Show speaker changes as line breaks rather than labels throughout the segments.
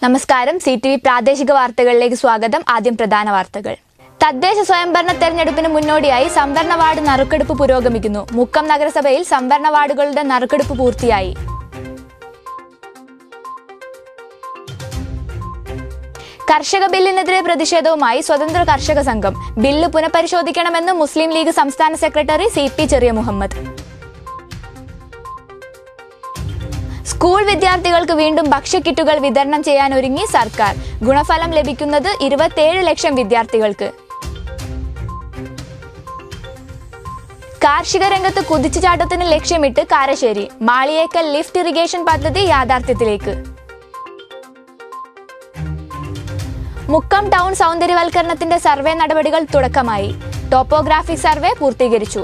നമസ്കാരം C T V പ്രാദേശിക വാർത്തകളിലേക്ക് സ്വാഗതം ആദ്യം പ്രധാന വാർത്തകൾ തദ്ദേശ സ്വയംഭരണ തെരഞ്ഞെടുപ്പിന് മുന്നോടിയായി സംവരണ വാർഡ് നറുക്കെടുപ്പ് പുരോഗമിക്കുന്നു മുക്കം നഗരസഭയിൽ സംവരണ വാർഡുകളുടെ നറുക്കെടുപ്പ് പൂർത്തിയായി കർഷക ബില്ലിനെതിരെ പ്രതിഷേധവുമായി സ്വതന്ത്ര കർഷക സംഘം ബില്ല് പുനഃപരിശോധിക്കണമെന്ന് മുസ്ലിം ലീഗ് സംസ്ഥാന secretary C P Cheriya Muhammad school വിദ്യാർത്ഥികൾക്ക് വീണ്ടും ഭക്ഷ്യക്കിറ്റുകൾ വിതരണം ചെയ്യാൻ ഒരുങ്ങി സർക്കാർ ഗുണഫലം ലഭിക്കുന്നത് ഇരുപത്തിയേഴ് ലക്ഷം വിദ്യാർത്ഥികൾക്ക് കാർഷിക രംഗത്ത് കുതിച്ചുചാട്ടത്തിന് ലക്ഷ്യമിട്ട് കാരശ്ശേരി മാളിയേക്കൽ ലിഫ്റ്റ് ഇറിഗേഷൻ പദ്ധതി യാഥാർത്ഥ്യത്തിലേക്ക് മുക്കം ടൗൺ സൗന്ദര്യവൽക്കരണത്തിന്റെ സർവേ നടപടികൾ തുടക്കമായി ടോപ്പോഗ്രാഫിക് സർവേ പൂർത്തീകരിച്ചു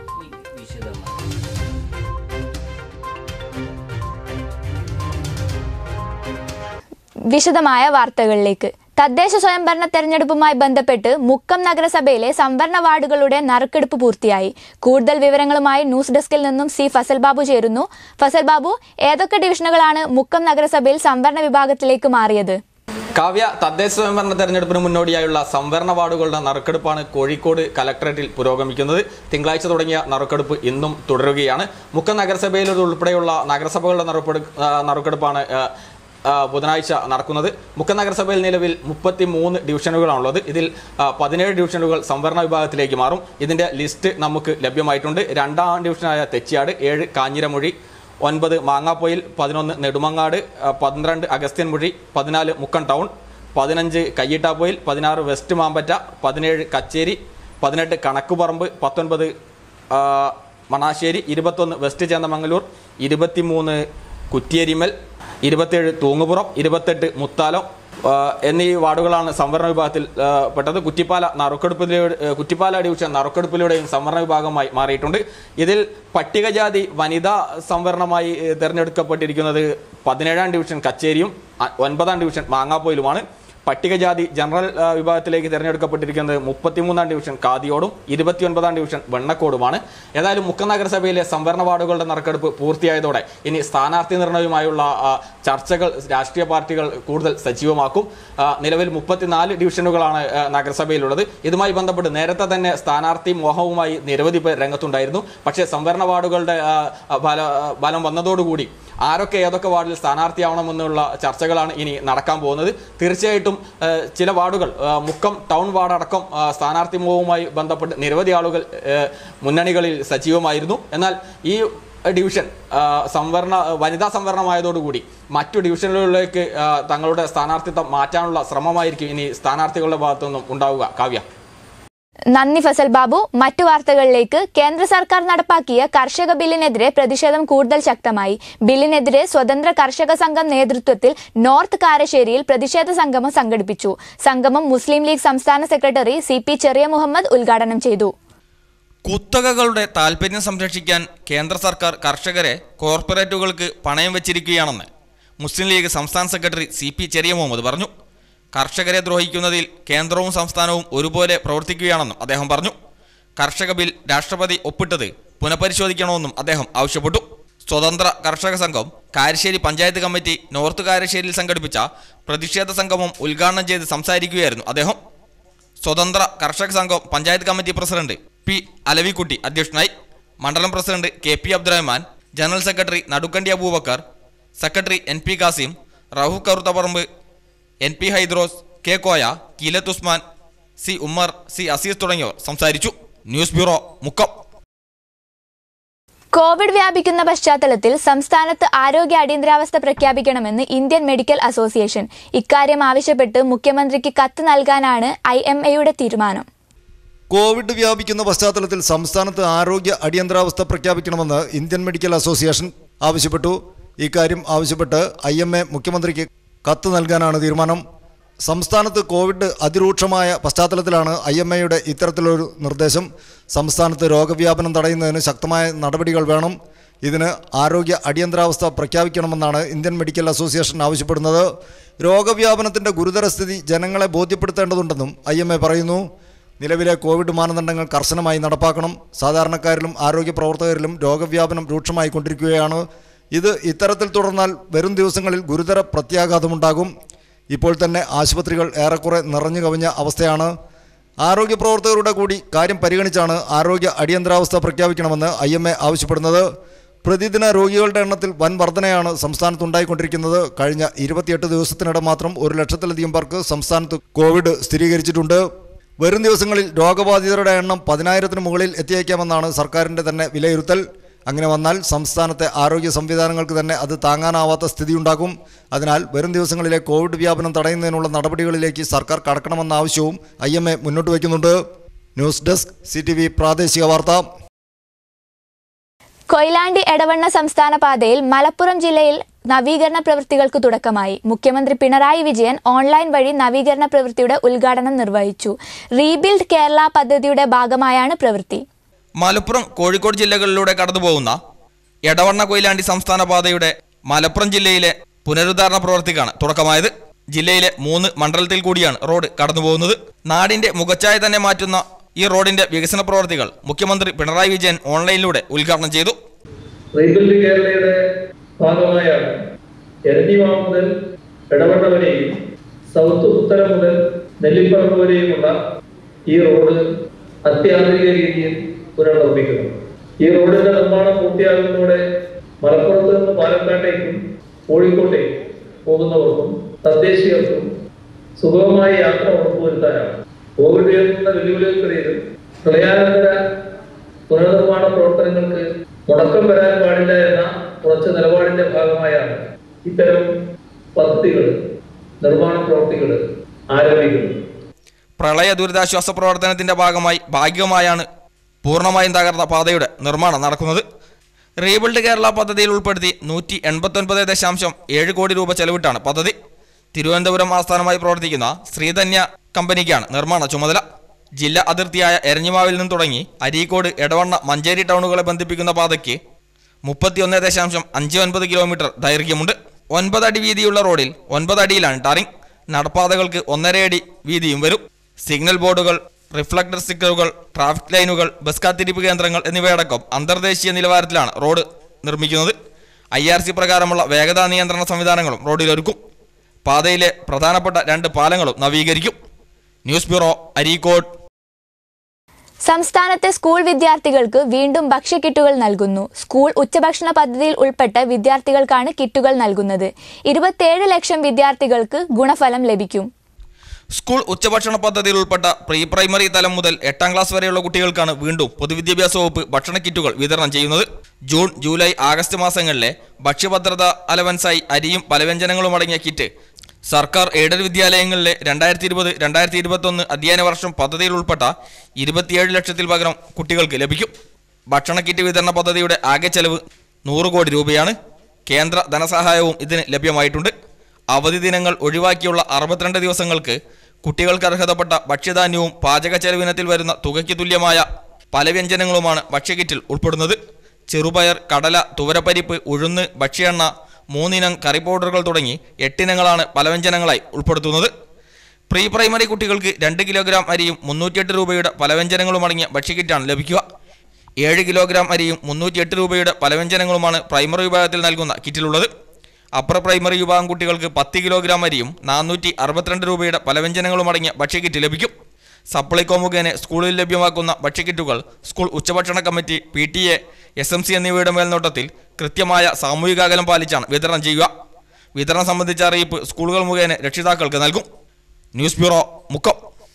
വിശദമായ വാർത്തകളിലേക്ക് തദ്ദേശ സ്വയംഭരണ തെരഞ്ഞെടുപ്പുമായി ബന്ധപ്പെട്ട് മുക്കം നഗരസഭയിലെ സംവരണ വാർഡുകളുടെ നറുക്കെടുപ്പ് പൂർത്തിയായി കൂടുതൽ വിവരങ്ങളുമായി ന്യൂസ് ഡെസ്കിൽ നിന്നും സി ഫസൽ ബാബു ചേരുന്നു ഫസൽ ബാബു ഏതൊക്കെ ഡിവിഷനുകളാണ് മുക്കം നഗരസഭയിൽ സംവരണ വിഭാഗത്തിലേക്ക് മാറിയത്
കാവ്യ തദ്ദേശ സ്വയംഭരണ തെരഞ്ഞെടുപ്പിന് മുന്നോടിയായുള്ള സംവരണ വാർഡുകളുടെ നറുക്കെടുപ്പാണ് കോഴിക്കോട് കലക്ടറേറ്റിൽ പുരോഗമിക്കുന്നത് തിങ്കളാഴ്ച തുടങ്ങിയ നറുക്കെടുപ്പ് ഇന്നും തുടരുകയാണ് മുക്കം നഗരസഭയിൽ ഉൾപ്പെടെയുള്ള നഗരസഭകളുടെ നറുക്കെടു ആ, നറുക്കെടുപ്പാണ് ആ, ആ, ബുധനാഴ്ച നടക്കുന്നത് മുക്കം നഗരസഭയിൽ നിലവിൽ മുപ്പത്തി മൂന്ന് ഡിവിഷനുകളാണുള്ളത് ഇതിൽ ആ, പതിനേഴ് ഡിവിഷനുകൾ സംവരണ വിഭാഗത്തിലേക്ക് മാറും ഇതിന്റെ ലിസ്റ്റ് നമുക്ക് ലഭ്യമായിട്ടുണ്ട് രണ്ടാം ഡിവിഷനായ തെച്ചിയാട് ഏഴ് കാഞ്ഞിരമൊഴി ഒൻപത് മാങ്ങാപ്പൊയിൽ പതിനൊന്ന് നെടുമങ്ങാട് ആ, പന്ത്രണ്ട് അഗസ്ത്യൻമുഴി പതിനാല് മുക്കം ടൗൺ പതിനഞ്ച് കയ്യിട്ടാപ്പൊയിൽ പതിനാറ് വെസ്റ്റ് മാമ്പറ്റ പതിനേഴ് കച്ചേരി പതിനെട്ട് കണക്കുപറമ്പ് പത്തൊൻപത് ആ, മണാശ്ശേരി ഇരുപത്തൊന്ന് വെസ്റ്റ് ചേന്ദമംഗലൂർ ഇരുപത്തിമൂന്ന് കുറ്റിയരിമൽ ഇരുപത്തേഴ് തൂങ്ങുപുറം ഇരുപത്തെട്ട് മുത്താലം ആ, എന്നീ വാർഡുകളാണ് സംവരണ വിഭാഗത്തിൽ ആ, പെട്ടത് കുറ്റിപ്പാല നറുക്കെടുപ്പിലൂടെ ആ, കുറ്റിപ്പാല ഡിവിഷൻ നറുക്കെടുപ്പിലൂടെയും സംവരണ വിഭാഗമായി മാറിയിട്ടുണ്ട് ഇതിൽ പട്ടികജാതി വനിതാ സംവരണമായി ഏ, തിരഞ്ഞെടുക്കപ്പെട്ടിരിക്കുന്നത് പതിനേഴാം ഡിവിഷൻ കച്ചേരിയും അ- ഒൻപതാം ഡിവിഷൻ മാങ്ങാപ്പൊയിലുമാണ് പട്ടികജാതി ജനറൽ ആ, വിഭാഗത്തിലേക്ക് തിരഞ്ഞെടുക്കപ്പെട്ടിരിക്കുന്നത് മുപ്പത്തിമൂന്നാം ഡിവിഷൻ കാതിയോടും ഇരുപത്തിയൊൻപതാം ഡിവിഷൻ വെണ്ണക്കോടുമാണ് ഏതായാലും മുക്കം നഗരസഭയിലെ സംവരണ വാർഡുകളുടെ നറുക്കെടുപ്പ് പൂർത്തിയായതോടെ ഇനി സ്ഥാനാർത്ഥി നിർണയവുമായുള്ള ആ, ചർച്ചകൾ രാഷ്ട്രീയ പാർട്ടികൾ കൂടുതൽ സജീവമാക്കും ആ, നിലവിൽ മുപ്പത്തിനാല് ഡിവിഷനുകളാണ് ആ, നഗരസഭയിലുള്ളത് ഇതുമായി ബന്ധപ്പെട്ട് നേരത്തെ തന്നെ സ്ഥാനാർത്ഥി മോഹവുമായി നിരവധി പേർ രംഗത്തുണ്ടായിരുന്നു പക്ഷേ സംവരണ വാർഡുകളുടെ ആ, ഫല ഫലം വന്നതോടുകൂടി ആരൊക്കെ ഏതൊക്കെ വാർഡിൽ സ്ഥാനാർത്ഥിയാവണമെന്നുള്ള ചർച്ചകളാണ് ഇനി നടക്കാൻ പോകുന്നത് തീർച്ചയായിട്ടും ആ, ചില വാർഡുകൾ ആ, മുക്കം ടൗൺ വാർഡ് അടക്കം ആ, സ്ഥാനാർത്ഥി മോഹവുമായി ബന്ധപ്പെട്ട് നിരവധി ആളുകൾ ആ, മുന്നണികളിൽ സജീവമായിരുന്നു എന്നാൽ ഈ ഡിവിഷൻ ആ, സംവരണ വനിതാ സംവരണമായതോടുകൂടി മറ്റു ഡിവിഷനുകളിലേക്ക് ആ, തങ്ങളുടെ സ്ഥാനാർത്ഥിത്വം മാറ്റാനുള്ള ശ്രമമായിരിക്കും ഇനി സ്ഥാനാർത്ഥികളുടെ ഭാഗത്തുനിന്നും ഉണ്ടാവുക കാവ്യ
നന്ദി ഫസൽ ബാബു മറ്റു വാർത്തകളിലേക്ക് കേന്ദ്ര സർക്കാർ നടപ്പാക്കിയ കർഷക ബില്ലിനെതിരെ പ്രതിഷേധം കൂടുതൽ ശക്തമായി ബില്ലിനെതിരെ സ്വതന്ത്ര കർഷക സംഘം നേതൃത്വത്തിൽ നോർത്ത് കാരശ്ശേരിയിൽ പ്രതിഷേധ സംഗമം സംഘടിപ്പിച്ചു സംഗമം മുസ്ലിം ലീഗ് സംസ്ഥാന secretary C P Cheriya Muhammad ഉദ്ഘാടനം ചെയ്തു
കുത്തകകളുടെ താൽപ്പര്യം സംരക്ഷിക്കാൻ കേന്ദ്ര സർക്കാർ കർഷകരെ കോർപ്പറേറ്റുകൾക്ക് പണയം വെച്ചിരിക്കുകയാണെന്ന് മുസ്ലിം ലീഗ് സംസ്ഥാന secretary C P Cheriya Muhammad പറഞ്ഞു കർഷകരെ ദ്രോഹിക്കുന്നതിൽ കേന്ദ്രവും സംസ്ഥാനവും ഒരുപോലെ പ്രവർത്തിക്കുകയാണെന്നും അദ്ദേഹം പറഞ്ഞു കർഷക ബിൽ രാഷ്ട്രപതി ഒപ്പിട്ടത് പുനഃപരിശോധിക്കണമെന്നും അദ്ദേഹം ആവശ്യപ്പെട്ടു സ്വതന്ത്ര കർഷക സംഘം കാരശ്ശേരി പഞ്ചായത്ത് കമ്മിറ്റി നോർത്ത് കാരശ്ശേരിയിൽ സംഘടിപ്പിച്ച പ്രതിഷേധ സംഗമം ഉദ്ഘാടനം ചെയ്ത് സംസാരിക്കുകയായിരുന്നു അദ്ദേഹം സ്വതന്ത്ര കർഷക സംഘം panchayat committee president P Alavikutty അധ്യക്ഷനായി മണ്ഡലം president K P Abdurahman general secretary Nadukkandi Abubakar secretary N P Kasim Rahu Karuthaparamba N P Hydros K Koya Keelath Usman C Ummer C Azeez തുടങ്ങിയവർ സംസാരിച്ചു ന്യൂസ് ബ്യൂറോ മുക്കം
കോവിഡ് വ്യാപിക്കുന്ന പശ്ചാത്തലത്തിൽ സംസ്ഥാനത്ത് ആരോഗ്യ അടിയന്തരാവസ്ഥ പ്രഖ്യാപിക്കണമെന്ന് ഇന്ത്യൻ മെഡിക്കൽ അസോസിയേഷൻ ഇക്കാര്യം ആവശ്യപ്പെട്ട് മുഖ്യമന്ത്രിക്ക് കത്ത് നൽകാനാണ് ഐ എം എയുടെ തീരുമാനം
കോവിഡ് വ്യാപിക്കുന്ന പശ്ചാത്തലത്തിൽ സംസ്ഥാനത്ത് ആരോഗ്യ അടിയന്തരാവസ്ഥ പ്രഖ്യാപിക്കണമെന്ന് ഇന്ത്യൻ മെഡിക്കൽ അസോസിയേഷൻ ആവശ്യപ്പെട്ടു ഇക്കാര്യം ആവശ്യപ്പെട്ട് ഐ എം എ മുഖ്യമന്ത്രിക്ക് കത്ത് നൽകാനാണ് തീരുമാനം സംസ്ഥാനത്ത് കോവിഡ് അതിരൂക്ഷമായ പശ്ചാത്തലത്തിലാണ് ഐ എം എയുടെ ഇത്തരത്തിലൊരു നിർദ്ദേശം സംസ്ഥാനത്ത് രോഗവ്യാപനം തടയുന്നതിന് ശക്തമായ നടപടികൾ വേണം ഇതിന് ആരോഗ്യ അടിയന്തരാവസ്ഥ പ്രഖ്യാപിക്കണമെന്നാണ് ഇന്ത്യൻ മെഡിക്കൽ അസോസിയേഷൻ ആവശ്യപ്പെടുന്നത് രോഗവ്യാപനത്തിൻ്റെ ഗുരുതരസ്ഥിതി ജനങ്ങളെ ബോധ്യപ്പെടുത്തേണ്ടതുണ്ടെന്നും ഐ എം എ പറയുന്നു നിലവിലെ കോവിഡ് മാനദണ്ഡങ്ങൾ കർശനമായി നടപ്പാക്കണം സാധാരണക്കാരിലും ആരോഗ്യ പ്രവർത്തകരിലും രോഗവ്യാപനം രൂക്ഷമായി കൊണ്ടിരിക്കുകയാണ് ഇത് ഇത്തരത്തിൽ തുടർന്നാൽ വരും ദിവസങ്ങളിൽ ഗുരുതര പ്രത്യാഘാതമുണ്ടാകും ഇപ്പോൾ തന്നെ ആശുപത്രികൾ ഏറെക്കുറെ നിറഞ്ഞു കവിഞ്ഞ അവസ്ഥയാണ് ആരോഗ്യ പ്രവർത്തകരുടെ കൂടി കാര്യം പരിഗണിച്ചാണ് ആരോഗ്യ അടിയന്തരാവസ്ഥ പ്രഖ്യാപിക്കണമെന്ന് ഐ എം എ ആവശ്യപ്പെടുന്നത് പ്രതിദിന രോഗികളുടെ എണ്ണത്തിൽ വൻ വർധനയാണ് സംസ്ഥാനത്തുണ്ടായിക്കൊണ്ടിരിക്കുന്നത് കഴിഞ്ഞ ഇരുപത്തിയെട്ട് ദിവസത്തിനിടെ മാത്രം ഒരു ലക്ഷത്തിലധികം പേർക്ക് സംസ്ഥാനത്ത് കോവിഡ് സ്ഥിരീകരിച്ചിട്ടുണ്ട് വരും ദിവസങ്ങളിൽ രോഗബാധിതരുടെ എണ്ണം പതിനായിരത്തിന് മുകളിൽ എത്തിയേക്കാമെന്നാണ് സർക്കാരിൻ്റെ തന്നെ വിലയിരുത്തൽ അങ്ങനെ വന്നാൽ സംസ്ഥാനത്തെ ആരോഗ്യ സംവിധാനങ്ങൾക്ക് തന്നെ അത് താങ്ങാനാവാത്ത സ്ഥിതിയുണ്ടാകും അതിനാൽ വരും ദിവസങ്ങളിലെ കോവിഡ് വ്യാപനം തടയുന്നതിനുള്ള നടപടികളിലേക്ക് സർക്കാർ കടക്കണമെന്ന ആവശ്യവും ഐ എം എ മുന്നോട്ട് വയ്ക്കുന്നുണ്ട് news desk C T V പ്രാദേശിക വാർത്ത
കൊയിലാണ്ടി എടവണ്ണ സംസ്ഥാന പാതയിൽ മലപ്പുറം ജില്ലയിൽ നവീകരണ പ്രവൃത്തികൾക്ക് തുടക്കമായി മുഖ്യമന്ത്രി പിണറായി വിജയൻ ഓൺലൈൻ വഴി നവീകരണ പ്രവൃത്തിയുടെ ഉദ്ഘാടനം നിർവഹിച്ചു റീബിൽഡ് കേരള പദ്ധതിയുടെ ഭാഗമായാണ് പ്രവൃത്തി
മലപ്പുറം കോഴിക്കോട് ജില്ലകളിലൂടെ കടന്നുപോകുന്ന എടവണ്ണ കൊയിലാണ്ടി സംസ്ഥാന പാതയുടെ മലപ്പുറം ജില്ലയിലെ പുനരുദ്ധാരണ പ്രവർത്തിക്കാണ് തുടക്കമായത് ജില്ലയിലെ മൂന്ന് മണ്ഡലത്തിൽ കൂടിയാണ് റോഡ് കടന്നുപോകുന്നത് നാടിന്റെ മുഖച്ഛായ തന്നെ മാറ്റുന്ന ഈ റോഡിന്റെ വികസന പ്രവർത്തികൾ മുഖ്യമന്ത്രി പിണറായി വിജയൻ ഓൺലൈനിലൂടെ ഉദ്ഘാടനം ചെയ്തു
റീബിൽഡ് കേരളയുടെ ഭാഗമായാണ് എരഞ്ഞിമാവ് മുതൽ ഇടവണ്ണ വരെയും സൗത്ത് ഉത്തര മുതൽ നെല്ലിപ്പറമ്പ് വരെയുമുള്ള ഈ റോഡ് അത്യാധുനിക രീതിയിൽ പുനർനിർമ്മിക്കുന്നു ഈ റോഡിന്റെ നിർമ്മാണം പൂർത്തിയാകുന്നതോടെ മലപ്പുറത്ത് നിന്ന് പാലക്കാട്ടേക്കും കോഴിക്കോട്ടേക്കും പോകുന്നവർക്കും തദ്ദേശീയർക്കും സുഗമമായ യാത്ര ഉറപ്പുവരുത്താനാണ് കോവിഡ് ഉയർത്തുന്ന വെല്ലുവിളികൾക്കിടയിലും പ്രളയാനന്തര പുനർനിർമ്മാണ പ്രവർത്തനങ്ങൾക്ക് മുടക്കം വരാൻ പാടില്ല എന്ന ഉറച്ച നിലപാടിന്റെ ഭാഗമായാണ് ഇത്തരം പദ്ധതികൾ നിർമ്മാണ പ്രവൃത്തികൾ ആരംഭിക്കുന്നത്
പ്രളയ ദുരിതാശ്വാസ പ്രവർത്തനത്തിന്റെ ഭാഗമായി ഭാഗികമായാണ് പൂർണ്ണമായും തകർന്ന പാതയുടെ നിർമ്മാണം നടക്കുന്നത് റീബിൽഡ് കേരള പദ്ധതിയിൽ ഉൾപ്പെടുത്തി നൂറ്റി എൺപത്തൊൻപത് ദശാംശം ഏഴ് കോടി രൂപ ചെലവിട്ടാണ് പദ്ധതി തിരുവനന്തപുരം ആസ്ഥാനമായി പ്രവർത്തിക്കുന്ന ശ്രീധന്യ കമ്പനിക്കാണ് നിർമ്മാണ ചുമതല ജില്ലാ അതിർത്തിയായ എരഞ്ഞിമാവിൽ നിന്ന് തുടങ്ങി അരീക്കോട് എടവണ്ണ മഞ്ചേരി ടൗണുകളെ ബന്ധിപ്പിക്കുന്ന പാതയ്ക്ക് മുപ്പത്തിയൊന്ന് ദശാംശം അഞ്ച് ഒൻപത് കിലോമീറ്റർ ദൈർഘ്യമുണ്ട് ഒൻപത് അടി വീതിയുള്ള റോഡിൽ ഒൻപത് അടിയിലാണ് ടാറിംഗ് നടപ്പാതകൾക്ക് ഒന്നര അടി വീതിയും വരും സിഗ്നൽ ബോർഡുകൾ റിഫ്ലക്ടർ സ്റ്റിക്കറുകൾ ട്രാഫിക് ലൈനുകൾ ബസ് കാത്തിരിപ്പ് കേന്ദ്രങ്ങൾ എന്നിവയടക്കം അന്തർദേശീയ നിലവാരത്തിലാണ് റോഡ് നിർമ്മിക്കുന്നത് ഐ ആർ സി പ്രകാരമുള്ള വേഗതാ നിയന്ത്രണ സംവിധാനങ്ങളും റോഡിലൊരുക്കും പാതയിലെ പ്രധാനപ്പെട്ട രണ്ട് പാലങ്ങളും നവീകരിക്കും ന്യൂസ് ബ്യൂറോ അരീക്കോട്
സംസ്ഥാനത്തെ സ്കൂൾ വിദ്യാർത്ഥികൾക്ക് വീണ്ടും ഭക്ഷ്യക്കിറ്റുകൾ നൽകുന്നു സ്കൂൾ ഉച്ചഭക്ഷണ പദ്ധതിയിൽ ഉൾപ്പെട്ട വിദ്യാർത്ഥികൾക്കാണ് കിറ്റുകൾ നൽകുന്നത് ഇരുപത്തിയേഴ് ലക്ഷം വിദ്യാർത്ഥികൾക്ക് ഗുണഫലം ലഭിക്കും
സ്കൂൾ ഉച്ചഭക്ഷണ പദ്ധതിയിൽ ഉൾപ്പെട്ട പ്രീ പ്രൈമറി തലം മുതൽ എട്ടാം ക്ലാസ് വരെയുള്ള കുട്ടികൾക്കാണ് വീണ്ടും പൊതുവിദ്യാഭ്യാസ വകുപ്പ് ഭക്ഷണ കിറ്റുകൾ വിതരണം ചെയ്യുന്നത് ജൂൺ ജൂലൈ ആഗസ്റ്റ് മാസങ്ങളിലെ ഭക്ഷ്യഭദ്രത അലവൻസായി അരിയും പലവ്യഞ്ജനങ്ങളും അടങ്ങിയ കിറ്റ് സർക്കാർ എയ്ഡഡ് വിദ്യാലയങ്ങളിലെ രണ്ടായിരത്തി ഇരുപത് രണ്ടായിരത്തി ഇരുപത്തൊന്ന് അധ്യയന വർഷം പദ്ധതിയിൽ ഉൾപ്പെട്ട ഇരുപത്തിയേഴ് ലക്ഷത്തിൽ പകരം കുട്ടികൾക്ക് ലഭിക്കും ഭക്ഷണ കിറ്റ് വിതരണ പദ്ധതിയുടെ ആകെ ചെലവ് നൂറ് കോടി രൂപയാണ് കേന്ദ്ര ധനസഹായവും ഇതിന് ലഭ്യമായിട്ടുണ്ട് അവധി ദിനങ്ങൾ ഒഴിവാക്കിയുള്ള അറുപത്തിരണ്ട് ദിവസങ്ങൾക്ക് കുട്ടികൾക്ക് അർഹതപ്പെട്ട ഭക്ഷ്യധാന്യവും പാചക ചെലവിനത്തിൽ വരുന്ന തുകയ്ക്ക് തുല്യമായ പല വ്യഞ്ജനങ്ങളുമാണ് ഭക്ഷ്യകിറ്റിൽ ഉൾപ്പെടുന്നത് ചെറുപയർ കടല തുവരപ്പരിപ്പ് ഉഴുന്ന് ഭക്ഷ്യ മൂന്നിനം കറി പൗഡറുകൾ തുടങ്ങി എട്ടിനങ്ങളാണ് പലവ്യഞ്ജനങ്ങളായി ഉൾപ്പെടുത്തുന്നത് പ്രീ പ്രൈമറി കുട്ടികൾക്ക് രണ്ട് കിലോഗ്രാം അരിയും മുന്നൂറ്റിയെട്ട് രൂപയുടെ പലവ്യഞ്ജനങ്ങളും അടങ്ങിയ ഭക്ഷ്യക്കിറ്റാണ് ലഭിക്കുക ഏഴ് കിലോഗ്രാം അരിയും മുന്നൂറ്റിയെട്ട് രൂപയുടെ പലവ്യഞ്ജനങ്ങളുമാണ് പ്രൈമറി വിഭാഗത്തിൽ നൽകുന്ന കിറ്റിലുള്ളത് അപ്പർ പ്രൈമറി വിഭാഗം കുട്ടികൾക്ക് പത്ത് കിലോഗ്രാം അരിയും നാനൂറ്റി അറുപത്തിരണ്ട് രൂപയുടെ പലവ്യഞ്ജനങ്ങളും അടങ്ങിയ ഭക്ഷ്യക്കിറ്റ് ലഭിക്കും സപ്ലൈകോ മുഖേന സ്കൂളിൽ ലഭ്യമാക്കുന്ന ഭക്ഷ്യക്കിറ്റുകൾ സ്കൂൾ ഉച്ചഭക്ഷണ committee P T A S M C എന്നിവയുടെ മേൽനോട്ടത്തിൽ കൃത്യമായ സാമൂഹിക അകലം പാലിച്ചാണ് വിതരണം ചെയ്യുക വിതരണം സംബന്ധിച്ച അറിയിപ്പ് സ്കൂളുകൾ മുഖേന രക്ഷിതാക്കൾക്ക് നൽകും ന്യൂസ് ബ്യൂറോ മുക്കം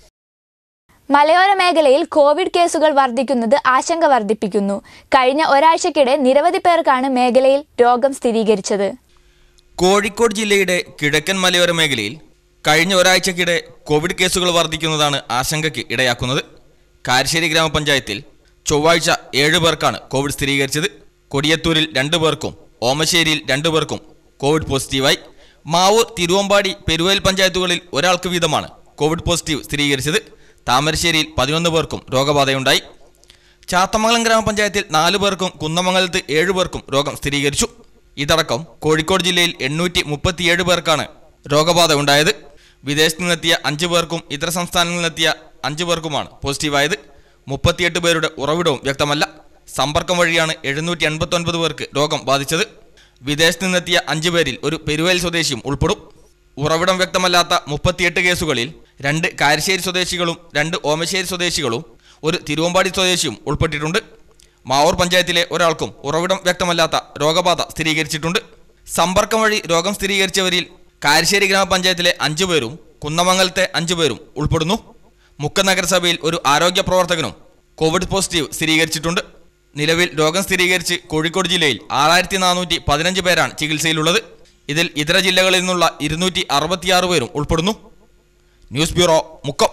മലയോര മേഖലയിൽ കോവിഡ് കേസുകൾ വർദ്ധിക്കുന്നത് ആശങ്ക വർദ്ധിപ്പിക്കുന്നു കഴിഞ്ഞ ഒരാഴ്ചക്കിടെ നിരവധി പേർക്കാണ് മേഖലയിൽ രോഗം സ്ഥിരീകരിച്ചത്
കോഴിക്കോട് ജില്ലയുടെ കിഴക്കൻ മലയോര മേഖലയിൽ കഴിഞ്ഞ ഒരാഴ്ചക്കിടെ കോവിഡ് കേസുകൾ വർദ്ധിക്കുന്നതാണ് ആശങ്കയ്ക്ക് ഇടയാക്കുന്നത് കാരശ്ശേരി ഗ്രാമപഞ്ചായത്തിൽ ചൊവ്വാഴ്ച ഏഴ് പേർക്കാണ് കോവിഡ് സ്ഥിരീകരിച്ചത് കൊടിയത്തൂരിൽ രണ്ടു പേർക്കും ഓമശ്ശേരിയിൽ രണ്ടു പേർക്കും കോവിഡ് പോസിറ്റീവായി മാവൂർ തിരുവമ്പാടി പെരുവയൽ പഞ്ചായത്തുകളിൽ ഒരാൾക്ക് വീതമാണ് കോവിഡ് പോസിറ്റീവ് സ്ഥിരീകരിച്ചത് താമരശ്ശേരിയിൽ പതിനൊന്ന് പേർക്കും രോഗബാധയുണ്ടായി ചാത്തമംഗലം ഗ്രാമപഞ്ചായത്തിൽ നാലു പേർക്കും കുന്നമംഗലത്ത് ഏഴു പേർക്കും രോഗം സ്ഥിരീകരിച്ചു ഇതടക്കം കോഴിക്കോട് ജില്ലയിൽ എണ്ണൂറ്റി മുപ്പത്തിയേഴ് പേർക്കാണ് രോഗബാധ ഉണ്ടായത് വിദേശത്തു നിന്നെത്തിയ അഞ്ചു പേർക്കും ഇതര സംസ്ഥാനങ്ങളിൽ നിന്നെത്തിയ അഞ്ചു പേർക്കുമാണ് പോസിറ്റീവായത് മുപ്പത്തിയെട്ട് പേരുടെ ഉറവിടവും വ്യക്തമല്ല സമ്പർക്കം വഴിയാണ് എഴുന്നൂറ്റി എൺപത്തൊൻപത് പേർക്ക് രോഗം ബാധിച്ചത് വിദേശത്തു നിന്നെത്തിയ അഞ്ചു പേരിൽ ഒരു പെരുവയൽ സ്വദേശിയും ഉൾപ്പെടും ഉറവിടം വ്യക്തമല്ലാത്ത മുപ്പത്തിയെട്ട് കേസുകളിൽ രണ്ട് കാരശ്ശേരി സ്വദേശികളും രണ്ട് ഓമശ്ശേരി സ്വദേശികളും ഒരു തിരുവമ്പാടി സ്വദേശിയും ഉൾപ്പെട്ടിട്ടുണ്ട് മാവൂർ പഞ്ചായത്തിലെ ഒരാൾക്കും ഉറവിടം വ്യക്തമല്ലാത്ത രോഗബാധ സ്ഥിരീകരിച്ചിട്ടുണ്ട് സമ്പർക്കം വഴി രോഗം സ്ഥിരീകരിച്ചവരിൽ കാരശ്ശേരി ഗ്രാമപഞ്ചായത്തിലെ അഞ്ചു പേരും കുന്നമംഗലത്തെ അഞ്ചു പേരും ഉൾപ്പെടുന്നു മുക്ക നഗരസഭയിൽ ഒരു ആരോഗ്യ പ്രവർത്തകനും കോവിഡ് പോസിറ്റീവ് സ്ഥിരീകരിച്ചിട്ടുണ്ട് നിലവിൽ രോഗം സ്ഥിരീകരിച്ച് കോഴിക്കോട് ജില്ലയിൽ ആറായിരത്തി നാനൂറ്റി പതിനഞ്ച് പേരാണ് ചികിത്സയിലുള്ളത് ഇതിൽ ഇതര ജില്ലകളിൽ നിന്നുള്ള ഇരുന്നൂറ്റി അറുപത്തിയാറ് പേരും ഉൾപ്പെടുന്നു ന്യൂസ് ബ്യൂറോ മുക്കം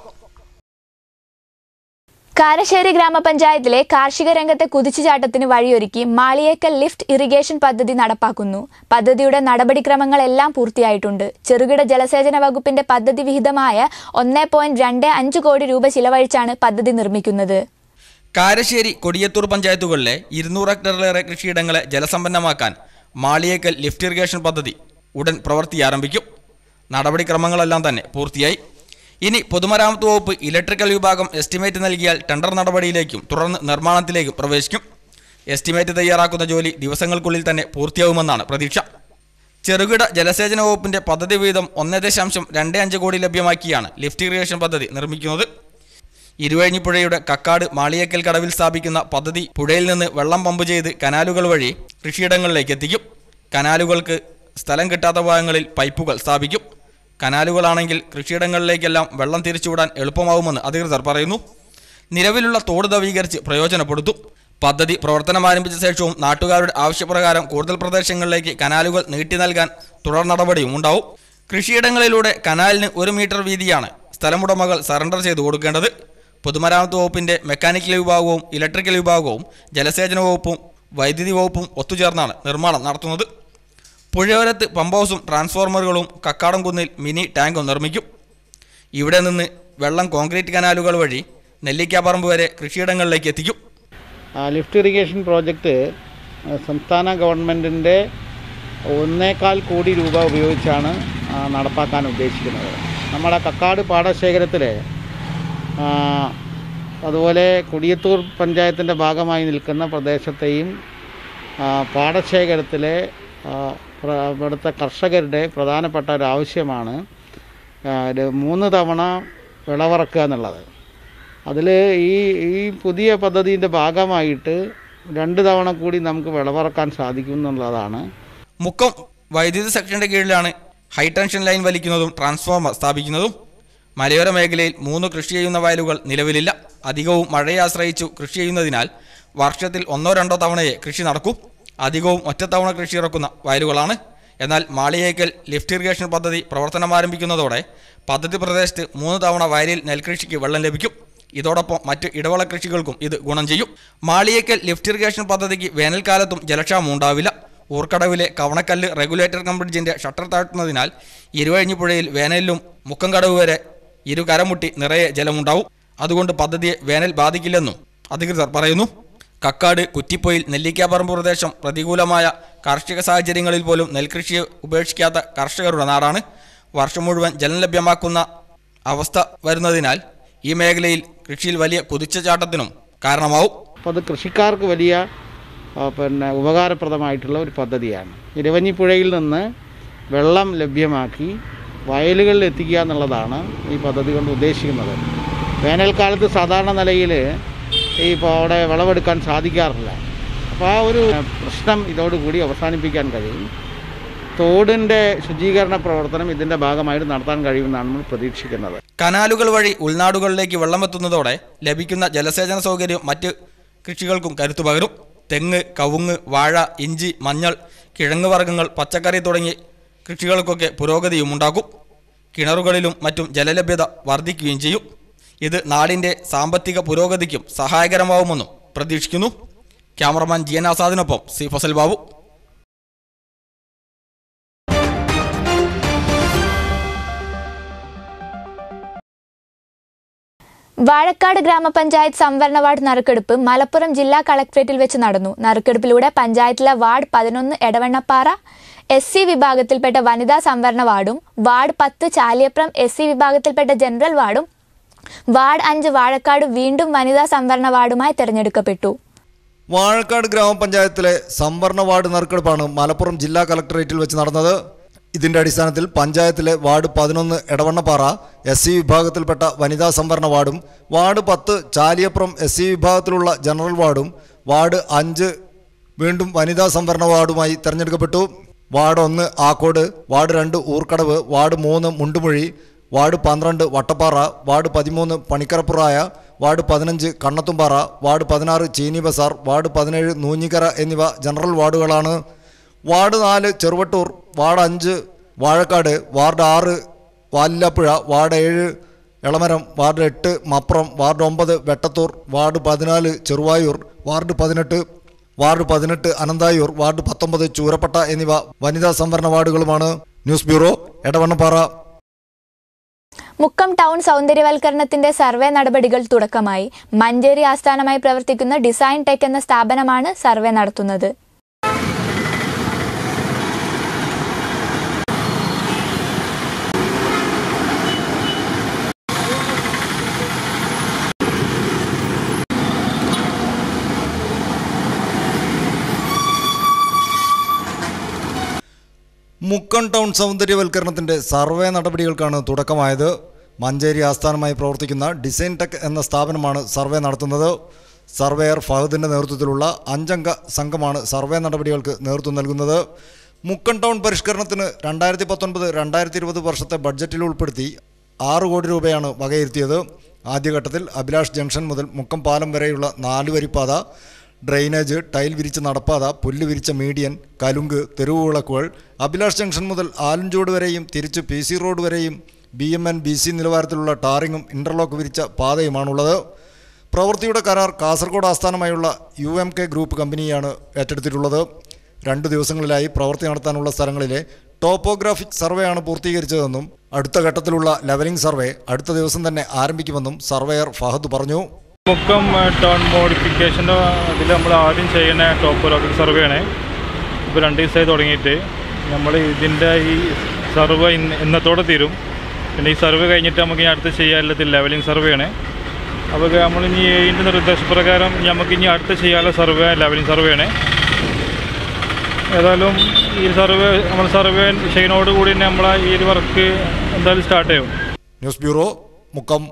കാരശ്ശേരി ഗ്രാമപഞ്ചായത്തിലെ കാർഷിക രംഗത്തെ കുതിച്ചുചാട്ടത്തിന് വഴിയൊരുക്കി മാളിയേക്കൽ ലിഫ്റ്റ് ഇറിഗേഷൻ പദ്ധതി നടപ്പാക്കുന്നു പദ്ധതിയുടെ നടപടിക്രമങ്ങളെല്ലാം പൂർത്തിയായിട്ടുണ്ട് ചെറുകിട ജലസേചന വകുപ്പിന്റെ പദ്ധതി വിഹിതമായ ഒന്നേ പോയിന്റ് രണ്ട് അഞ്ച് കോടി രൂപ ചിലവഴിച്ചാണ് പദ്ധതി നിർമ്മിക്കുന്നത്
കാരശ്ശേരി കൊടിയത്തൂർ പഞ്ചായത്തുകളിലെ ഇരുന്നൂറ് ഹെക്ടറിലേറെ കൃഷിയിടങ്ങളെ ജലസമ്പന്നമാക്കാൻ മാളിയേക്കൽ ലിഫ്റ്റ് ഇറിഗേഷൻ പദ്ധതി ഉടൻ പ്രവൃത്തി ആരംഭിക്കും നടപടിക്രമങ്ങളെല്ലാം തന്നെ പൂർത്തിയായി ഇനി പൊതുമരാമത്ത് വകുപ്പ് ഇലക്ട്രിക്കൽ വിഭാഗം എസ്റ്റിമേറ്റ് നൽകിയാൽ ടെൻഡർ നടപടിയിലേക്കും തുടർന്ന് നിർമ്മാണത്തിലേക്കും പ്രവേശിക്കും എസ്റ്റിമേറ്റ് തയ്യാറാക്കുന്ന ജോലി ദിവസങ്ങൾക്കുള്ളിൽ തന്നെ പൂർത്തിയാവുമെന്നാണ് പ്രതീക്ഷ ചെറുകിട ജലസേചന വകുപ്പിന്റെ പദ്ധതി വീതം ഒന്നേ ദശാംശം രണ്ട് അഞ്ച് കോടി ലഭ്യമാക്കിയാണ് ലിഫ്റ്റ് ഇറിഗേഷൻ പദ്ധതി നിർമ്മിക്കുന്നത് ഇരുവഴിഞ്ഞിപ്പുഴയുടെ കക്കാട് മാളിയേക്കൽ കടവിൽ സ്ഥാപിക്കുന്ന പദ്ധതി പുഴയിൽ നിന്ന് വെള്ളം പമ്പ് ചെയ്ത് കനാലുകൾ വഴി കൃഷിയിടങ്ങളിലേക്ക് എത്തിക്കും കനാലുകൾക്ക് സ്ഥലം കിട്ടാത്ത ഭാഗങ്ങളിൽ പൈപ്പുകൾ സ്ഥാപിക്കും കനാലുകളാണെങ്കിൽ കൃഷിയിടങ്ങളിലേക്കെല്ലാം വെള്ളം തിരിച്ചുവിടാൻ എളുപ്പമാവുമെന്ന് അധികൃതർ പറയുന്നു നിലവിലുള്ള തോട് നവീകരിച്ച് പ്രയോജനപ്പെടുത്തും പദ്ധതി പ്രവർത്തനം ആരംഭിച്ച ശേഷവും നാട്ടുകാരുടെ ആവശ്യപ്രകാരം കൂടുതൽ പ്രദേശങ്ങളിലേക്ക് കനാലുകൾ നീട്ടി നൽകാൻ തുടർ നടപടിയും ഉണ്ടാവും കൃഷിയിടങ്ങളിലൂടെ കനാലിന് ഒരു മീറ്റർ വീതിയാണ് സ്ഥലമുടമകൾ സറണ്ടർ ചെയ്തു കൊടുക്കേണ്ടത് പൊതുമരാമത്ത് വകുപ്പിന്റെ മെക്കാനിക്കൽ വിഭാഗവും ഇലക്ട്രിക്കൽ വിഭാഗവും ജലസേചന വകുപ്പും വൈദ്യുതി വകുപ്പും ഒത്തുചേർന്നാണ് നിർമ്മാണം നടത്തുന്നത് പുഴയോരത്ത് പമ്പ് ഹൗസും ട്രാൻസ്ഫോർമറുകളും കക്കാടംകുന്നിൽ മിനി ടാങ്കും നിർമ്മിക്കും ഇവിടെ നിന്ന് വെള്ളം കോൺക്രീറ്റ് കനാലുകൾ വഴി നെല്ലിക്കാപ്പറമ്പ് വരെ കൃഷിയിടങ്ങളിലേക്ക് എത്തിക്കും
ആ, ലിഫ്റ്റ് ഇറിഗേഷൻ പ്രോജക്റ്റ് ആ, സംസ്ഥാന ഗവൺമെൻറ്റിൻ്റെ ഒന്നേകാൽ കോടി രൂപ ഉപയോഗിച്ചാണ് ആ, നടപ്പാക്കാൻ ഉദ്ദേശിക്കുന്നത് നമ്മുടെ കക്കാട് പാടശേഖരത്തിലെ ആ, അതുപോലെ കൊടിയത്തൂർ പഞ്ചായത്തിൻ്റെ ഭാഗമായി നിൽക്കുന്ന പ്രദേശത്തെയും ആ, പാടശേഖരത്തിലെ ആ, പ്ര- ഇവിടുത്തെ കർഷകരുടെ പ്രധാനപ്പെട്ട ഒരു ആവശ്യമാണ് ആ, ഒരു മൂന്ന് തവണ വിളവിറക്കുക എന്നുള്ളത് അതിൽ ഈ ഈ പുതിയ പദ്ധതിൻ്റെ ഭാഗമായിട്ട് രണ്ട് തവണ കൂടി നമുക്ക് വിളവിറക്കാൻ സാധിക്കും എന്നുള്ളതാണ്
മുക്കം വൈദ്യുതി സെക്ഷന്റെ കീഴിലാണ് ഹൈടെൻഷൻ ലൈൻ വലിക്കുന്നതും ട്രാൻസ്ഫോമർ സ്ഥാപിക്കുന്നതും മലയോര മേഖലയിൽ മൂന്ന് കൃഷി ചെയ്യുന്ന വയലുകൾ നിലവിലില്ല അധികവും മഴയെ ആശ്രയിച്ചു കൃഷി ചെയ്യുന്നതിനാൽ വർഷത്തിൽ ഒന്നോ രണ്ടോ തവണയെ കൃഷി നടക്കൂ അധികവും ഒറ്റത്തവണ കൃഷി ഇറക്കുന്ന വയലുകളാണ് എന്നാൽ മാളിയേക്കൽ ലിഫ്റ്റ് ഇറിഗേഷൻ പദ്ധതി പ്രവർത്തനം ആരംഭിക്കുന്നതോടെ പദ്ധതി പ്രദേശത്ത് മൂന്ന് തവണ വയലിൽ നെൽകൃഷിക്ക് വെള്ളം ലഭിക്കും ഇതോടൊപ്പം മറ്റ് ഇടവള കൃഷികൾക്കും ഇത് ഗുണം ചെയ്യും മാളിയേക്കൽ ലിഫ്റ്റ് ഇറിഗേഷൻ പദ്ധതിക്ക് വേനൽക്കാലത്തും ജലക്ഷാമം ഉണ്ടാവില്ല ഊർക്കടവിലെ കവണക്കല്ല് റെഗുലേറ്റർ കം ബ്രിഡ്ജിന്റെ ഷട്ടർ താഴ്ത്തുന്നതിനാൽ ഇരുവഴിഞ്ഞിപ്പുഴയിൽ വേനലിലും മുക്കംകടവ് വരെ ഇരു കരമുട്ടി നിറയെ ജലമുണ്ടാവും അതുകൊണ്ട് പദ്ധതിയെ വേനൽ ബാധിക്കില്ലെന്നും അധികൃതർ പറയുന്നു കക്കാട് കുറ്റിപ്പൊയിൽ നെല്ലിക്കാപ്പറമ്പ് പ്രദേശം പ്രതികൂലമായ കാർഷിക സാഹചര്യങ്ങളിൽ പോലും നെൽകൃഷിയെ ഉപേക്ഷിക്കാത്ത കർഷകരുടെ നാടാണ് വർഷം മുഴുവൻ ജലം ലഭ്യമാക്കുന്ന അവസ്ഥ വരുന്നതിനാൽ ഈ മേഖലയിൽ കൃഷിയിൽ വലിയ കുതിച്ചുചാട്ടത്തിനും കാരണമാവും
അപ്പോൾ അത് കൃഷിക്കാർക്ക് വലിയ ആ, പിന്നെ ഉപകാരപ്രദമായിട്ടുള്ള ഒരു പദ്ധതിയാണ് ഇരവഞ്ഞിപ്പുഴയിൽ നിന്ന് വെള്ളം ലഭ്യമാക്കി വയലുകളിൽ എത്തിക്കുക എന്നുള്ളതാണ് ഈ പദ്ധതി കൊണ്ട് ഉദ്ദേശിക്കുന്നത് വേനൽക്കാലത്ത് സാധാരണ നിലയിൽ ഈ ഇപ്പോൾ അവിടെ വിളവെടുക്കാൻ സാധിക്കാറില്ല അപ്പോൾ ആ ഒരു പ്രശ്നം ഇതോടുകൂടി അവസാനിപ്പിക്കാൻ കഴിയും തോടിൻ്റെ ശുചീകരണ പ്രവർത്തനം ഇതിൻ്റെ ഭാഗമായിട്ട് നടത്താൻ കഴിയുമെന്നാണ് നമ്മൾ പ്രതീക്ഷിക്കുന്നത്
കനാലുകൾ വഴി ഉൾനാടുകളിലേക്ക് വെള്ളമെത്തുന്നതോടെ ലഭിക്കുന്ന ജലസേചന സൗകര്യം മറ്റ് കൃഷികൾക്കും കരുത്തു പകരും തെങ്ങ് കവുങ്ങ് വാഴ ഇഞ്ചി മഞ്ഞൾ കിഴങ്ങ് വർഗ്ഗങ്ങൾ പച്ചക്കറി തുടങ്ങി കൃഷികൾക്കൊക്കെ പുരോഗതിയും ഉണ്ടാക്കും കിണറുകളിലും മറ്റും ജലലഭ്യത വർദ്ധിക്കുകയും ചെയ്യും ഇത് നാടിൻ്റെ സാമ്പത്തിക പുരോഗതിക്കും സഹായകരമാവുമെന്നും പ്രതീക്ഷിക്കുന്നു ക്യാമറമാൻ ജി എൻ ആസാദിനൊപ്പം സി ഫസൽ ബാബു
വാഴക്കാട് ഗ്രാമപഞ്ചായത്ത് സംവരണ വാർഡ് നറുക്കെടുപ്പ് മലപ്പുറം ജില്ലാ കളക്ട്രേറ്റിൽ വെച്ച് നടന്നു നറുക്കെടുപ്പിലൂടെ പഞ്ചായത്തിലെ വാർഡ് പതിനൊന്ന് എടവണ്ണപ്പാറ എസ് സി വിഭാഗത്തിൽപ്പെട്ട വനിതാ സംവരണ വാർഡും വാർഡ് പത്ത് ചാലിയപ്രം എസ് സി വിഭാഗത്തിൽപ്പെട്ട ജനറൽ വാർഡും വാർഡ് അഞ്ച് വാഴക്കാട് വീണ്ടും വനിതാ സംവരണ വാർഡുമായി തെരഞ്ഞെടുക്കപ്പെട്ടു
വാഴക്കാട് ഗ്രാമപഞ്ചായത്തിലെ സംവരണ വാർഡ് നറുക്കെടുപ്പാണ് മലപ്പുറം ജില്ലാ കളക്ടറേറ്റിൽ വെച്ച് നടന്നത് ഇതിന്റെ അടിസ്ഥാനത്തിൽ പഞ്ചായത്തിലെ വാർഡ് പതിനൊന്ന് എടവണ്ണപ്പാറ എസ് സി വിഭാഗത്തിൽപ്പെട്ട വനിതാ സംവരണ വാർഡും വാർഡ് പത്ത് ചാലിയപ്പുറം എസ് സി വിഭാഗത്തിലുള്ള ജനറൽ വാർഡും വാർഡ് അഞ്ച് വീണ്ടും വനിതാ സംവരണ വാർഡുമായി തെരഞ്ഞെടുക്കപ്പെട്ടു വാർഡ് ഒന്ന് ആക്കോട് വാർഡ് രണ്ട് ഊർക്കടവ് വാർഡ് മൂന്ന് മുണ്ടുമൊഴി വാർഡ് പന്ത്രണ്ട് വട്ടപ്പാറ വാർഡ് പതിമൂന്ന് പണിക്കരപ്പുറായ വാർഡ് പതിനഞ്ച് കണ്ണത്തുംപാറ വാർഡ് പതിനാറ് ചീനി ബസാർ വാർഡ് പതിനേഴ് നൂഞ്ഞിക്കര എന്നിവ ജനറൽ വാർഡുകളാണ് വാർഡ് നാല് ചെറുവട്ടൂർ വാർഡ് അഞ്ച് വാഴക്കാട് വാർഡ് ആറ് വാലില്ലാപ്പുഴ വാർഡ് ഏഴ് എളമരം വാർഡ് എട്ട് മപ്രം വാർഡ് ഒമ്പത് വെട്ടത്തൂർ വാർഡ് പതിനാല് ചെറുവായൂർ വാർഡ് പതിനെട്ട് വാർഡ് പതിനെട്ട് അനന്തായൂർ വാർഡ് പത്തൊമ്പത് ചൂരപ്പട്ട എന്നിവ വനിതാ സംവരണ വാർഡുകളുമാണ് news bureau Edavannappara
Mukkam town സൗന്ദര്യവൽക്കരണത്തിന്റെ സർവേ നടപടികൾ തുടക്കമായി മഞ്ചേരി ആസ്ഥാനമായി പ്രവർത്തിക്കുന്ന ഡിസൈൻ ടെക് എന്ന സ്ഥാപനമാണ് സർവേ നടത്തുന്നത്
മുക്കം ടൗൺ സൗന്ദര്യവൽക്കരണത്തിന്റെ സർവേ നടപടികൾക്കാണ് തുടക്കമായത് മഞ്ചേരി ആസ്ഥാനമായി പ്രവർത്തിക്കുന്ന ഡിസൈൻ ടെക് എന്ന സ്ഥാപനമാണ് സർവേ നടത്തുന്നത് സർവേയർ ഫഹദിന്റെ നേതൃത്വത്തിലുള്ള അഞ്ചംഗ സംഘമാണ് സർവേ നടപടികൾക്ക് നേതൃത്വം നൽകുന്നത് മുക്കം ടൗൺ പരിഷ്കരണത്തിന് രണ്ടായിരത്തി പത്തൊൻപത് രണ്ടായിരത്തി ഇരുപത് വർഷത്തെ ബഡ്ജറ്റിൽ ഉൾപ്പെടുത്തി ആറ് കോടി രൂപയാണ് വകയിരുത്തിയത് ആദ്യഘട്ടത്തിൽ അഭിലാഷ് ജംഗ്ഷൻ മുതൽ മുക്കം പാലം വരെയുള്ള നാലുവരിപ്പാത ഡ്രെയിനേജ് ടൈൽ വിരിച്ച നടപ്പാത പുല്ല് വിരിച്ച മീഡിയൻ കലുങ്ക് തെരുവ് വിളക്കുകൾ അഭിലാഷ് ജംഗ്ഷൻ മുതൽ ആലഞ്ചോട് വരെയും തിരിച്ച് പി സി റോഡ് വരെയും B M N B C നിലവാരത്തിലുള്ള ടാറിങ്ങും ഇൻ്റർലോക്ക് വിരിച്ച പാതയുമാണുള്ളത് പ്രവൃത്തിയുടെ കരാർ കാസർഗോഡ് ആസ്ഥാനമായുള്ള യു എം കെ ഗ്രൂപ്പ് കമ്പനിയാണ് ഏറ്റെടുത്തിട്ടുള്ളത് രണ്ടു ദിവസങ്ങളിലായി പ്രവൃത്തി നടത്താനുള്ള സ്ഥലങ്ങളിലെ ടോപ്പോഗ്രാഫിക് സർവേയാണ് പൂർത്തീകരിച്ചതെന്നും അടുത്ത ഘട്ടത്തിലുള്ള ലെവലിംഗ് സർവേ അടുത്ത ദിവസം തന്നെ ആരംഭിക്കുമെന്നും സർവേയർ ഫഹദ് പറഞ്ഞു
മുക്കം ടൗൺ മോഡിഫിക്കേഷൻ്റെ അതിൽ നമ്മൾ ആദ്യം ചെയ്യുന്ന ടോപ്പോഗ്രാഫിക് സർവേ ആണ് ഇപ്പോൾ രണ്ട് ദിവസമായി തുടങ്ങിയിട്ട് നമ്മൾ ഇതിൻ്റെ ഈ സർവേ ഇന്ന് ഇന്നത്തോടെ തീരും പിന്നെ ഈ സർവേ കഴിഞ്ഞിട്ട് നമുക്ക് ഇനി അടുത്ത് ചെയ്യാനുള്ളത് ലെവലിംഗ് സർവേ ആണ് അപ്പോൾ നമ്മൾ ഇനി ഇതിൻ്റെ നിർദ്ദേശപ്രകാരം നമുക്ക് ഇനി അടുത്ത് ചെയ്യാനുള്ള സർവേ ലെവലിംഗ് സർവേ ആണ് ഏതായാലും ഈ സർവേ നമ്മൾ സർവേ ചെയ്യുന്നതോടുകൂടി തന്നെ നമ്മളെ ഈ ഒരു വർക്ക് എന്തായാലും സ്റ്റാർട്ട് ചെയ്യും
ന്യൂസ് ബ്യൂറോ മുക്കം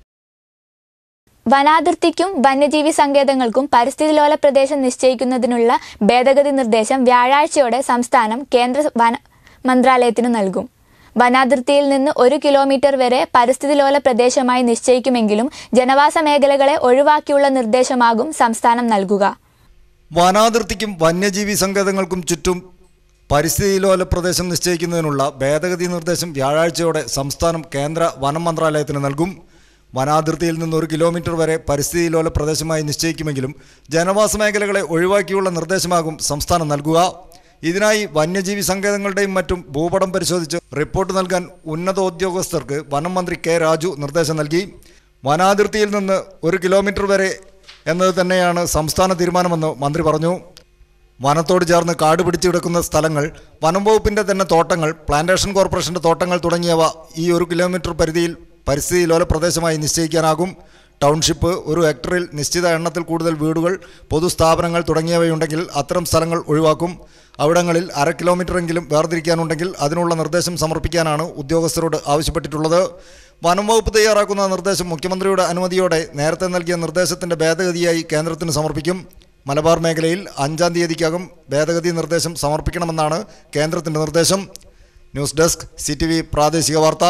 വനാതിർത്തിക്കും വന്യജീവി സങ്കേതങ്ങൾക്കും പരിസ്ഥിതി ലോല പ്രദേശം നിശ്ചയിക്കുന്നതിനുള്ള ഭേദഗതി നിർദ്ദേശം വ്യാഴാഴ്ചയോടെ സംസ്ഥാനം കേന്ദ്ര വന മന്ത്രാലയത്തിന് നൽകും വനാതിർത്തിയിൽ നിന്ന് ഒരു കിലോമീറ്റർ വരെ പരിസ്ഥിതി ലോല പ്രദേശമായി നിശ്ചയിക്കുമെങ്കിലും ജനവാസ മേഖലകളെ ഒഴിവാക്കിയുള്ള നിർദ്ദേശമാകും സംസ്ഥാനം നൽകുക
വനാതിർത്തിക്കും വന്യജീവി സങ്കേതങ്ങൾക്കും ചുറ്റും പരിസ്ഥിതി ലോല പ്രദേശം നിശ്ചയിക്കുന്നതിനുള്ള ഭേദഗതി നിർദ്ദേശം വ്യാഴാഴ്ചയോടെ സംസ്ഥാനം കേന്ദ്ര വനം മന്ത്രാലയത്തിന് നൽകും വനാതിർത്തിയിൽ നിന്ന് ഒരു കിലോമീറ്റർ വരെ പരിസ്ഥിതി ലോല പ്രദേശമായി നിശ്ചയിക്കുമെങ്കിലും ജനവാസ മേഖലകളെ ഒഴിവാക്കിയുള്ള നിർദ്ദേശമാകും സംസ്ഥാനം നൽകുക ഇതിനായി വന്യജീവി സങ്കേതങ്ങളുടെയും മറ്റും ഭൂപടം പരിശോധിച്ച് റിപ്പോർട്ട് നൽകാൻ ഉന്നത ഉദ്യോഗസ്ഥർക്ക് വനം മന്ത്രി കെ രാജു നിർദ്ദേശം നൽകി വനാതിർത്തിയിൽ നിന്ന് ഒരു കിലോമീറ്റർ വരെ എന്നത് തന്നെയാണ് സംസ്ഥാന തീരുമാനമെന്ന് മന്ത്രി പറഞ്ഞു വനത്തോട് ചേർന്ന് കാട് പിടിച്ചു കിടക്കുന്ന സ്ഥലങ്ങൾ വനം വകുപ്പിൻ്റെ തന്നെ തോട്ടങ്ങൾ പ്ലാന്റേഷൻ കോർപ്പറേഷൻ്റെ തോട്ടങ്ങൾ തുടങ്ങിയവ ഈ ഒരു കിലോമീറ്റർ പരിധിയിൽ പരിസ്ഥിതി ലോല പ്രദേശമായി നിശ്ചയിക്കാനാകും ടൗൺഷിപ്പ് ഒരു ഹെക്ടറിൽ നിശ്ചിത എണ്ണത്തിൽ കൂടുതൽ വീടുകൾ പൊതുസ്ഥാപനങ്ങൾ തുടങ്ങിയവയുണ്ടെങ്കിൽ അത്തരം സ്ഥലങ്ങൾ ഒഴിവാക്കും അവിടങ്ങളിൽ അര കിലോമീറ്ററെങ്കിലും വേർതിരിക്കാനുണ്ടെങ്കിൽ അതിനുള്ള നിർദ്ദേശം സമർപ്പിക്കാനാണ് ഉദ്യോഗസ്ഥരോട് ആവശ്യപ്പെട്ടിട്ടുള്ളത് വനം വകുപ്പ് തയ്യാറാക്കുന്ന നിർദ്ദേശം മുഖ്യമന്ത്രിയുടെ അനുമതിയോടെ നേരത്തെ നൽകിയ നിർദ്ദേശത്തിന്റെ ഭേദഗതിയായി കേന്ദ്രത്തിന് സമർപ്പിക്കും മലബാർ മേഖലയിൽ അഞ്ചാം തീയതിക്കകം ഭേദഗതി നിർദ്ദേശം സമർപ്പിക്കണമെന്നാണ് കേന്ദ്രത്തിന്റെ നിർദ്ദേശം ന്യൂസ് ഡെസ്ക് സി പ്രാദേശിക വാർത്ത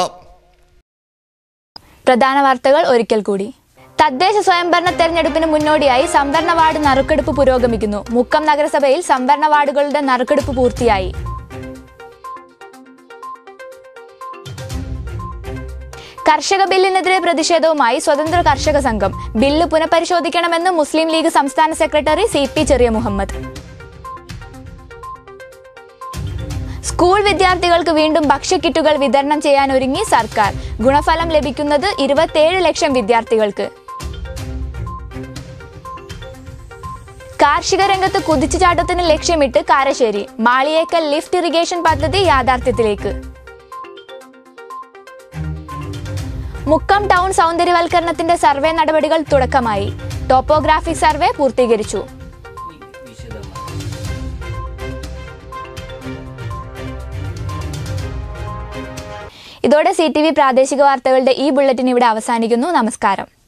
പ്രധാന വാർത്തകൾ ഒരിക്കൽ കൂടി തദ്ദേശ സ്വയംഭരണ തെരഞ്ഞെടുപ്പിന് മുന്നോടിയായി സംവരണ വാർഡ് നറുക്കെടുപ്പ് പുരോഗമിക്കുന്നു മുക്കം നഗരസഭയിൽ സംവരണ വാർഡുകളുടെ നറുക്കെടുപ്പ് പൂർത്തിയായി കർഷക ബില്ലിനെതിരെ പ്രതിഷേധവുമായി സ്വതന്ത്ര കർഷക സംഘം ബില്ല് പുനഃപരിശോധിക്കണമെന്ന് മുസ്ലിം ലീഗ് സംസ്ഥാന secretary C P Cheriya Muhammad school വിദ്യാർത്ഥികൾക്ക് വീണ്ടും ഭക്ഷ്യക്കിറ്റുകൾ വിതരണം ചെയ്യാൻ ഒരുങ്ങി സർക്കാർ ഗുണഫലം ലഭിക്കുന്നത് ഇരുപത്തിയേഴ് ലക്ഷം വിദ്യാർത്ഥികൾക്ക് കാർഷിക രംഗത്ത് കുതിച്ചുചാട്ടത്തിന് ലക്ഷ്യമിട്ട് കാരശ്ശേരി മാളിയേക്കൽ ലിഫ്റ്റ് ഇറിഗേഷൻ പദ്ധതി യാഥാർത്ഥ്യത്തിലേക്ക് മുക്കം ടൗൺ സൗന്ദര്യവൽക്കരണത്തിന്റെ സർവേ നടപടികൾ തുടക്കമായി ടോപ്പോഗ്രാഫിക് സർവേ പൂർത്തീകരിച്ചു ഇതോടെ സി ടി വി പ്രാദേശിക വാർത്തകളുടെ ഈ ബുള്ളറ്റിൻ ഇവിടെ അവസാനിക്കുന്നു നമസ്കാരം